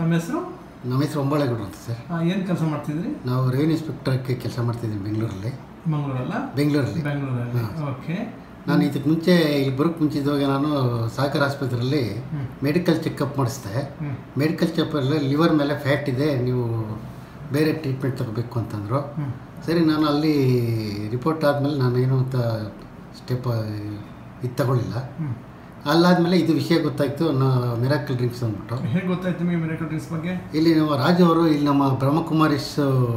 ತಮ್ಮ ಹೆಸರು ನಮ್ಮ ಹೆಸರು ಒಂಬಾಳೆಗೌಡರು ಅಂತ ಸರ್ ಏನು ಕೆಲಸ ಮಾಡ್ತಿದ್ರಿ ನಾವು ರೆವಿನ್ಯೂ ಇನ್ಸ್ಪೆಕ್ಟರ್ಗೆ ಕೆಲಸ ಮಾಡ್ತಿದ್ದೀನಿ ಬೆಂಗಳೂರಲ್ಲಿ ಮಂಗಳೂರಲ್ಲ ಬೆಂಗಳೂರಲ್ಲಿ ಬೆಂಗಳೂರಲ್ಲಿ ಓಕೆ ನಾನು ಇದಕ್ಕೆ ಮುಂಚೆ ಇಲ್ಲಿ ಬರೋಕ್ಕೆ ಮುಂಚಿದವಾಗ ನಾನು ಸಹಕಾರ ಆಸ್ಪತ್ರೆಯಲ್ಲಿ ಹ್ಮ್. ಮೆಡಿಕಲ್ ಚೆಕಪ್ ಮಾಡಿಸ್ದೆ ಹ್ಞೂ ಮೆಡಿಕಲ್ ಚೆಕಪ್ಪಲ್ಲಿ ಲಿವರ್ ಮೇಲೆ ಫ್ಯಾಟ್ ಇದೆ ನೀವು ಬೇರೆ ಟ್ರೀಟ್ಮೆಂಟ್ ತಗೋಬೇಕು ಅಂತಂದರು ಹ್ಞೂ ಸರಿ ನಾನು ಅಲ್ಲಿ ರಿಪೋರ್ಟ್ ಆದಮೇಲೆ ನಾನು ಏನು ಅಂತ ಸ್ಟೆಪ್ ಇದು ತಗೊಳ್ಳಿಲ್ಲ ಹ್ಞೂ ಅಲ್ಲಾದಮೇಲೆ ಇದು ವಿಷಯ ಗೊತ್ತಾಯಿತು ನಾ ಮಿರಾಕಲ್ ಡ್ರಿಂಕ್ಸ್ ಅಂದ್ಬಿಟ್ಟು ಹೇಗೆ ಗೊತ್ತಾಯ್ತು ನಿಮಗೆ ಮಿರಾಕಲ್ ಡ್ರಿಂಕ್ಸ್ ಬಗ್ಗೆ ಇಲ್ಲಿ ನಮ್ಮ ರಾಜು ಅವರು ಇಲ್ಲಿ ನಮ್ಮ ಬ್ರಹ್ಮಕುಮಾರಿಸ್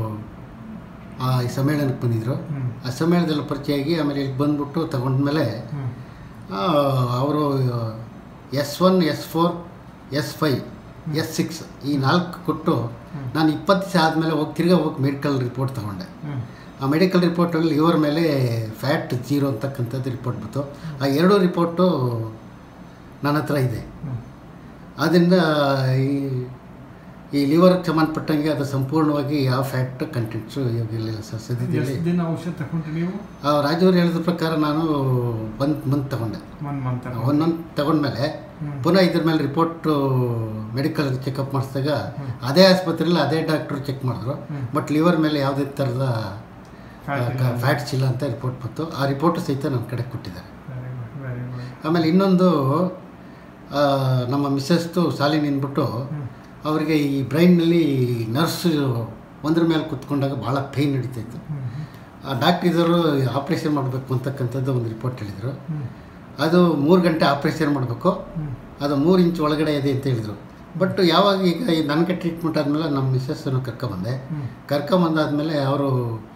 ಆ ಈ ಸಮ್ಮೇಳನಕ್ಕೆ ಬಂದಿದ್ದರು ಹ್ಞೂ ಆ ಸಮ್ಮೇಳನದಲ್ಲಿ ಪರಿಚಯ ಆಗಿ ಆಮೇಲೆ ಇಲ್ಲಿ ಬಂದ್ಬಿಟ್ಟು ತಗೊಂಡ್ಮೇಲೆ ಹ್ಞೂ ಅವರು S one S four S five S six ಈ ನಾಲ್ಕು ಕೊಟ್ಟು ನಾನು ಇಪ್ಪತ್ತು ದಿವಸ ಆದಮೇಲೆ ಹೋಗಿ ತಿರ್ಗಾ ಹೋಗಿ ಮೆಡಿಕಲ್ ರಿಪೋರ್ಟ್ ತೊಗೊಂಡೆ ಹ್ಞೂ ಆ ಮೆಡಿಕಲ್ ರಿಪೋರ್ಟಲ್ಲಿ ಲಿವರ್ ಮೇಲೆ ಫ್ಯಾಟ್ ಜೀರೋ ಅಂತಕ್ಕಂಥದ್ದು ರಿಪೋರ್ಟ್ ಬಂತು ಆ ಎರಡೂ ರಿಪೋರ್ಟು ನನ್ನ ಹತ್ರ ಇದೆ ಹ್ಞೂ ಆದ್ದರಿಂದ ಈ ಈ ಲಿವರ್ಗೆ ಸಂಬಂಧಪಟ್ಟಂಗೆ ಅದು ಸಂಪೂರ್ಣವಾಗಿ ಯಾವ ಫ್ಯಾಕ್ಟ್ ಕಂಟೆಂಟ್ಸು ಇವಾಗಿಲ್ಲ ಸರ್ ಸದ್ಯದಲ್ಲಿ ಎಷ್ಟು ದಿನ ಔಷಧ ತಗೊಂಡ್ರಿ ನೀವು ಆ ರಾಜವ್ರು ಹೇಳಿದ ಪ್ರಕಾರ ನಾನು ಒಂದು ಮಂತ್ ತಗೊಂಡೆ ಒನ್ ಮಂತ್ ಒನ್ ಮಂತ್ ತಗೊಂಡ್ಮೇಲೆ ಹ್ಮ್. ಪುನಃ ಇದ್ರ ಮೇಲೆ ರಿಪೋರ್ಟು ಮೆಡಿಕಲ್ ಚೆಕಪ್ ಮಾಡಿಸಿದಾಗ ಅದೇ ಆಸ್ಪತ್ರೆಯಲ್ಲಿ ಅದೇ ಡಾಕ್ಟ್ರು ಚೆಕ್ ಮಾಡಿದ್ರು ಹ್ಮ್. ಬಟ್ ಲಿವರ್ ಮೇಲೆ ಯಾವುದೇ ಥರದ Fat ಇಲ್ಲ. ಫ್ಯಾಟ್ಸ್ ಇಲ್ಲ ಅಂತ ರಿಪೋರ್ಟ್ ಬಂತು ಆ ರಿಪೋರ್ಟು ಸಹಿತ ನನ್ನ ಕಡೆ ಕೊಟ್ಟಿದ್ದಾರೆ ವೆರಿ ಗುಡ್ ವೆರಿ ಗುಡ್ ಆಮೇಲೆ ಇನ್ನೊಂದು ಆ, ನಮ್ಮ ಮಿಸ್ಸಸ್ದು ಸಾಲಿನ ಅಂದ್ಬಿಟ್ಟು ಹ್ಞೂ ಅವರಿಗೆ ಈ ಬ್ರೈನ್ನಲ್ಲಿ ನರ್ಸ್ ಒಂದ್ರ ಮೇಲೆ ಕುತ್ಕೊಂಡಾಗ ಭಾಳ ಪೇಯ್ನ್ ನಡೀತಾಯಿತ್ತು ಹ್ಞೂ ಆ ಡಾಕ್ಟ್ರ್ ಇದ್ದವರು ಆಪ್ರೇಷನ್ ಮಾಡಬೇಕು ಅಂತಕ್ಕಂಥದ್ದು ಒಂದು ರಿಪೋರ್ಟ್ ಹೇಳಿದರು ಹ್ಞೂ ಅದು ಮೂರು ಗಂಟೆ ಆಪ್ರೇಷನ್ ಮಾಡಬೇಕು ಹ್ಞೂ ಅದು ಮೂರು ಇಂಚ್ ಒಳಗಡೆ ಇದೆ ಅಂತ ಹೇಳಿದರು ಬಟ್ ಯಾವಾಗ ಈಗ ಈ ನನಗೆ ಟ್ರೀಟ್ಮೆಂಟ್ ಆದಮೇಲೆ ನಮ್ಮ ಮಿಸ್ಸಸ್ಸನ್ನು ಕರ್ಕೊಂಬಂದೆ ಹ್ಞೂ ಕರ್ಕೊಂಬಂದಾದ್ಮೇಲೆ ಅವರು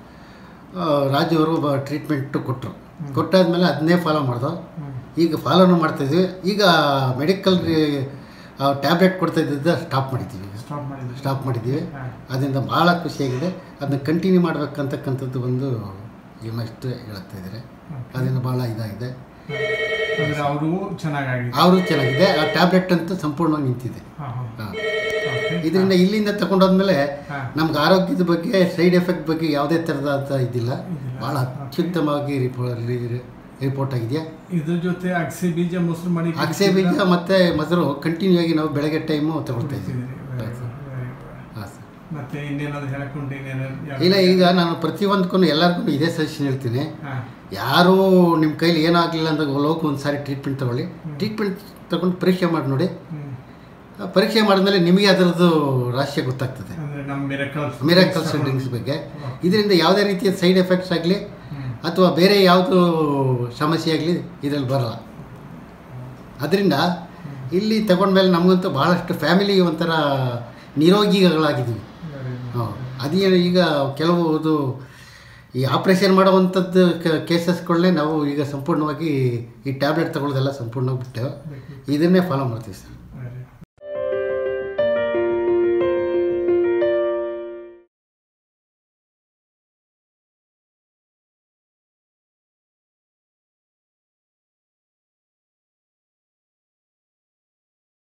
ರಾಜು ಅವರು ಟ್ರೀಟ್ಮೆಂಟು ಕೊಟ್ಟರು ಕೊಟ್ಟಾದ್ಮೇಲೆ ಅದನ್ನೇ ಫಾಲೋ ಮಾಡ್ದೋ ಹ್ಞೂ ಈಗ ಫಾಲೋನು ಮಾಡ್ತಾಯಿದ್ವಿ ಈಗ ಮೆಡಿಕಲ್ ಟ್ಯಾಬ್ಲೆಟ್ ಕೊಡ್ತಾ ಇದ್ದಿದ್ದ ಸ್ಟಾಪ್ ಮಾಡಿದ್ದೀವಿ ಸ್ಟಾಪ್ ಮಾಡಿದ್ರಿ ಸ್ಟಾಪ್ ಮಾಡಿದ್ದೀವಿ ಹಾಂ ಅದರಿಂದ ಭಾಳ ಖುಷಿಯಾಗಿದೆ ಅದನ್ನ ಕಂಟಿನ್ಯೂ ಮಾಡಬೇಕಂತಕ್ಕಂಥದ್ದು ಒಂದು ಇಷ್ಟು ಹೇಳ್ತಾ ಇದ್ದಾರೆ ಅದರಿಂದ ಭಾಳ ಇದಾಗಿದೆ ಅಂದರೆ ಅವರು ಚೆನ್ನಾಗಾಗಿದೆ ಅವರು ಚೆನ್ನಾಗಿದೆ ಆ ಟ್ಯಾಬ್ಲೆಟ್ ಅಂತೂ ಸಂಪೂರ್ಣವಾಗಿ ನಿಂತಿದೆ ಹಾಂ ಹಾಂ ಹಾಂ ಓಕೆ ಇದರಿಂದ ಇಲ್ಲಿಂದ ತಗೊಂಡೋದ್ಮೇಲೆ ಹಾಂ ನಮ್ಗೆ ಆರೋಗ್ಯದ ಬಗ್ಗೆ ಸೈಡ್ ಎಫೆಕ್ಟ್ ಬಗ್ಗೆ ಯಾವುದೇ ಥರದಾದ ಇದಿಲ್ಲ ಇದಿಲ್ಲ. ಭಾಳ ಅತ್ಯುತ್ತಮವಾಗಿ ರಿಪೋ ರಿಪೋರ್ಟ್ ಆಗಿದೆಯಾ ಇದ್ರ ಜೊತೆ ಅಗಸೆ ಬೀಜ ಮೊಸರು ಮಾಡಿ ಅಕ್ಸೆ ಬೀಜ ಮತ್ತು ಮೊಸರು ಕಂಟಿನ್ಯೂ ಆಗಿ ನಾವು ಬೆಳಗ್ಗೆ ಟೈಮು ತಗೊಳ್ತಾ ಇದ್ದೀವಿ ಕುಡಿತಿದ್ದೀರಿ. Very good, very good. ಹಾಂ ಸರ್ ಮತ್ತೆ ಇನ್ನೇನಾದ್ರು ಹೇಳಕೊಂಡು ಇನ್ನೇನಾದ್ರು ಇಲ್ಲ ಈಗ ನಾನು ಪ್ರತಿಯೊಂದಕ್ಕೂ ಎಲ್ಲರಿಗೂ ಇದೇ ಸಜೆಷನ್ ಹೇಳ್ತೀನಿ ಹಾಂ ಯಾರೂ ನಿಮ್ಮ ಕೈಲಿ ಏನಾಗಲಿಲ್ಲ ಅಂದಾಗ ಹೋಗಿ ಒಂದು ಸಾರಿ ಟ್ರೀಟ್ಮೆಂಟ್ ತಗೊಳ್ಳಿ ಟ್ರೀಟ್ಮೆಂಟ್ ತಗೊಂಡು ಪರೀಕ್ಷೆ ಮಾಡಿ ನೋಡಿ ಹ್ಞೂ ಆ ಪರೀಕ್ಷೆ ಮಾಡಿದ್ಮೇಲೆ ನಿಮಗೆ ಅದರದ್ದು ರಹಸ್ಯ ಗೊತ್ತಾಗ್ತದೆ ಅಂದರೆ ನಮ್ಮ ಮಿರಕಲ್ ಮಿರಾಕಲ್ಸ್ ಡ್ರಿಂಕ್ಸ್ ಬಗ್ಗೆ ಇದರಿಂದ ಯಾವುದೇ ರೀತಿಯ ಸೈಡ್ ಎಫೆಕ್ಟ್ಸ್ ಆಗಲಿ ಹ್ಞೂ ಅಥವಾ ಬೇರೆ ಯಾವುದು ಸಮಸ್ಯೆ ಆಗಲಿ ಇದರಲ್ಲಿ ಬರಲ್ಲ ಅದರಿಂದ ಇಲ್ಲಿ ತಗೊಂಡ್ಮೇಲೆ ನಮಗಂತೂ ಭಾಳಷ್ಟು ಫ್ಯಾಮಿಲಿ ಒಂಥರ ನಿರೋಗಿಗಳಾಗಿದ್ದೀವಿ ವೆರಿ ಗುಡ್ ಹಾಂ ಅದೇ ಈಗ ಕೆಲವು ಇದು ಈ ಆಪ್ರೇಷನ್ ಮಾಡೋವಂಥದ್ದು ಕೇಸಸ್ಗಳನ್ನೇ ನಾವು ಈಗ ಸಂಪೂರ್ಣವಾಗಿ ಈ ಟ್ಯಾಬ್ಲೆಟ್ ತಗೊಳ್ಳೋದೆಲ್ಲ ಸಂಪೂರ್ಣವಾಗಿ ಬಿಟ್ಟು ಇದನ್ನೇ ಫಾಲೋ ಮಾಡ್ತೀವಿ ಸರ್